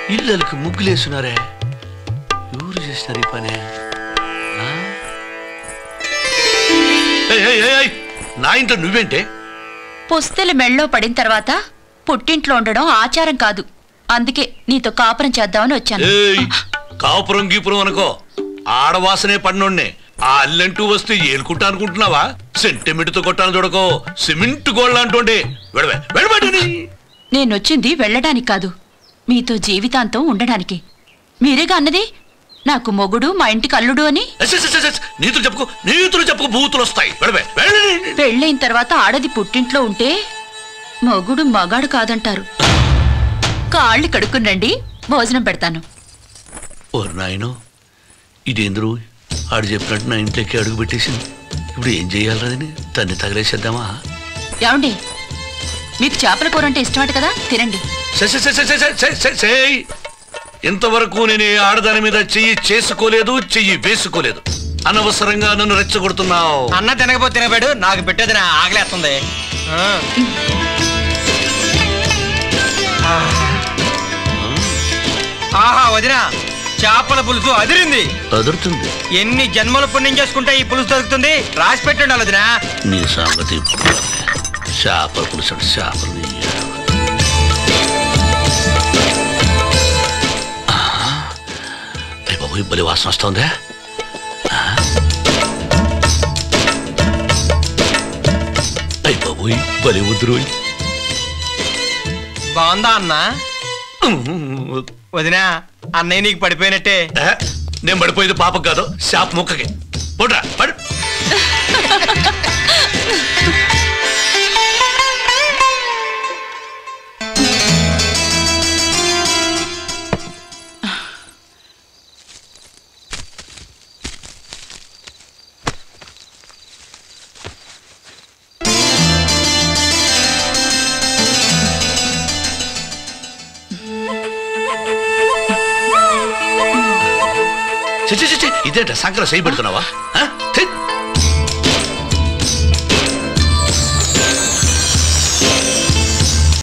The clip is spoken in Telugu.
ఇళ్ళకి ముగ్గులేస్తున్నారే ఎవరు చేసినారు ఈ పని ఆ? ఏయ్, ఏయ్, ఏయ్, ఏయ్, నా ఇంట్లో నువ్వేంటే పుస్తెలు మెళ్ళో పడిన తర్వాత పుట్టింట్లో ఉండడం ఆచారం కాదు అందుకే నీతో కాపురం చేద్దామని వచ్చాను ఏయ్ కాపురం గీపురం అనుకో ఆడవాసనే పడినోడ్నే ఆ అల్లంటూ వస్తే ఏలుకుంటా అనుకుంటున్నావా సెంటిమెంట్ తో కొట్టాను చూడకో సిమెంట్ గోళ్ళ అంటుండే వెళ్ళవే వెళ్ళబడి నేను వచ్చింది వెళ్ళడానికి కాదు మీతో జీవితాంతం ఉండడానికి మీరేగా అన్నది నాకు మొగుడు మా ఇంటికి అల్లుడు అని నీతులు చెప్పుకో నీతులు చెప్పుకో బూతులు వస్తాయి వెళ్ళవే వెళ్ళని పెళ్ళైన తర్వాత ఆడది పుట్టింట్లో ఉంటే మొగుడు మగాడు కాదంటారు కాళ్ళు కడుక్కునండి భోజనం పెడతాను ఓరు నాయను ఇదేంద్రు ఆడు చెప్పినట్టు నా ఇంట్లోకి అడుగు పెట్టేసింది ఇప్పుడు ఏం చేయాలని తన్ని తగలేసేద్దామా ఏమండి మీకు చేపల కూర అంటే ఇష్టమట కదా తినండి సే, సే, సే, సే, సే, సే, సే, సే. ఇంతవరకు నేను ఏ ఆడదాని మీద చెయ్యి చేసుకోలేదు చెయ్యి వేసుకోలేదు అనవసరంగా నన్ను రెచ్చగొడుతున్నావు అన్న తినకపోతే తినబాడు నాకు పెట్టేది నా ఆకలేస్తుంది ఆ. ఆహా వదిన చేపల పులుసు అదిరింది అదురుతుంది ఎన్ని జన్మల పుణ్యం చేసుకుంటే ఈ పులుసు దొరుకుతుంది రాసి పెట్టండి వదిన నీ సంగతి చేపలు పులుసాడు చేపలు వేయాలి. ఆహా. అయ్ బాబోయ్ బలి వాసన వస్తుందా ఆ? అయ్ బాబోయ్ బలి ఉద్రోయ్ బాగుందా అన్న వదిన అన్నయ్య నీకు పడిపోయినట్టే నేను పడిపోయేది పాపం కాదు షాప్ ముక్కకి పోట్రా పడు చి, చి, చి, చి, ఇదేంట సంకర చేయి పెడుతున్నావా ఆ? చి.